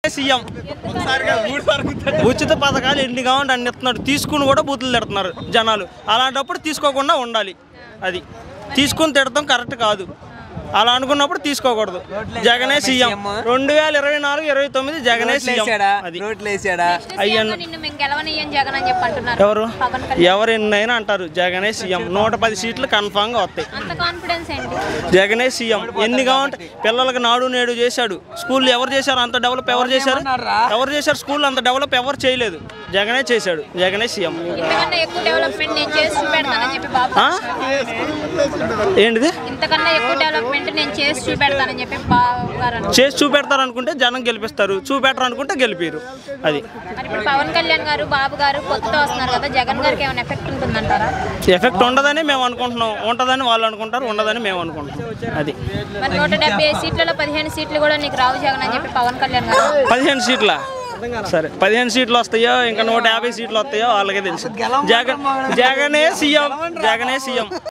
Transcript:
CM ఉచిత పథకాలు ఎన్ని కావాలంటే అన్ని ఇస్తున్నారు తీసుకుని కూడా బూతులు తిడుతున్నారు జనాలు అలాంటప్పుడు తీసుకోకుండా ఉండాలి అది తీసుకుని తిడతాం కరెక్ట్ కాదు అలా అనుకున్నప్పుడు తీసుకోకూడదు జగనే సీఎం రెండు వేల ఇరవై నాలుగు ఇరవై తొమ్మిది జగనే సీఎం అది రోడ్లు వేసాడా అయ్యన్న నిన్ను మేము గెలవనియ్యం జగన్ అని చెప్పి అంటున్నారు ఎవరు పవన్ కళ్యాణ్ ఎవరు ఎన్నైనా అంటారు జగనే సీఎం నూట పది సీట్లు కన్ఫామ్గా వస్తాయి అంత కాన్ఫిడెన్స్ ఏంటి జగనే సీఎం ఎన్ని కావాలంటే పిల్లలకు నాడు నేడు చేశాడు స్కూల్ ఎవరు చేశారు అంత డెవలప్ ఎవరు చేశారు ఎవరు చేశారు స్కూల్ అంత డెవలప్ ఎవరు చేయలేదు జగనే చేశాడు జగనే సీఎం ఇంతకన్నా ఎక్కువ డెవలప్మెంట్ నేను చేసి చూపెడతానని చెప్పి బాబు ఆ? ఏంటిది ఇంతకన్నా ఎక్కువ డెవలప్మెంట్ నేను చేసి చూపెడతానని చెప్పి బాబు గారు అన్నారు. చేసి చూపెడతారు అనుకుంటే జనం గెలిపిస్తారు చూపెట్టరు అనుకుంటే గెలిపారు అది మరి ఇప్పుడు పవన్ కళ్యాణ్ గారు బాబు గారు కొత్తగా వస్తున్నారు కదా జగన్ గారికి ఏమైనా ఎఫెక్ట్ ఉంటుందంటారా ఎఫెక్ట్ ఉండదని మేము అనుకుంటున్నాం ఉంటుందని వాళ్ళు అనుకుంటారు ఉండదని మేము అనుకుంటున్నాం అది మరి నూట డెబ్బై ఐదు సీట్లలో పదిహేను సీట్లు కూడా నీకు రావు జగన్ అని చెప్పి పవన్ కళ్యాణ్ గారు పదిహేను సీట్ల సరే పదిహేను సీట్లు వస్తాయో ఇంకా నూట యాభై సీట్లు వస్తాయో వాళ్ళకే తెలుసు జగన్ జగనే సీఎం జగనే సీఎం